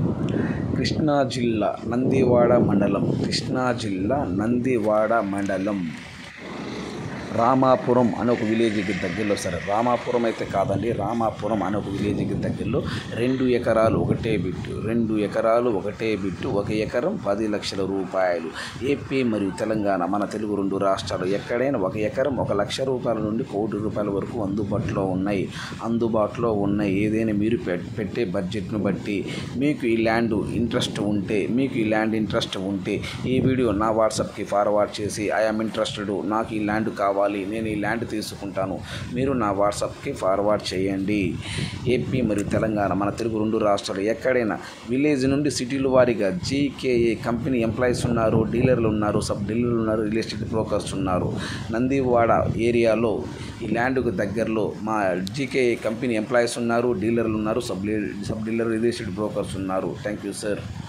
కృష్ణా జిల్లా నందివాడ మండలం కృష్ణా జిల్లా నందివాడ మండలం రామాపురం అనే ఒక విలేజ్కి దగ్గరలో సరే రామాపురం అయితే కాదండి రామాపురం అనే ఒక విలేజ్కి దగ్గరలో రెండు ఎకరాలు ఒకటే బిట్టు రెండు ఎకరాలు ఒకటే బిట్టు ఒక ఎకరం పది లక్షల రూపాయలు ఏపీ మరియు తెలంగాణ మన తెలుగు రెండు రాష్ట్రాలు ఎక్కడైనా ఒక ఎకరం ఒక లక్ష రూపాయల నుండి కోటి రూపాయల వరకు అందుబాటులో ఉన్నాయి అందుబాటులో ఉన్నాయి ఏదైనా మీరు పెట్- పెట్టే బడ్జెట్ను బట్టి మీకు ఈ ల్యాండ్ ఇంట్రెస్ట్ ఉంటే మీకు ఈ ల్యాండ్ ఇంట్రెస్ట్ ఉంటే ఈ వీడియో నా వాట్సాప్కి ఫార్వర్డ్ చేసి ఐఎమ్ ఇంట్రెస్టెడ్ నాకు ఈ ల్యాండ్ కావాలి నేను ఈ ల్యాండ్ తీసుకుంటాను మీరు నా వాట్సాప్కి ఫార్వర్డ్ చేయండి ఏపీ మరియు తెలంగాణ మన తెలుగు రెండు రాష్ట్రాలు ఎక్కడైనా విలేజ్ నుండి సిటీల వారీగా జీకేఏ కంపెనీ ఎంప్లాయీస్ ఉన్నారు డీలర్లు ఉన్నారు సబ్ డీలర్లు ఉన్నారు రియల్ ఎస్టేట్ బ్రోకర్స్ ఉన్నారు నందివాడ ఏరియాలో ఈ ల్యాండ్కు దగ్గరలో మా జీకేఏ కంపెనీ ఎంప్లాయీస్ ఉన్నారు డీలర్లు ఉన్నారు sub sub dealer real estate brokers ఉన్నారు థ్యాంక్ యూ సార్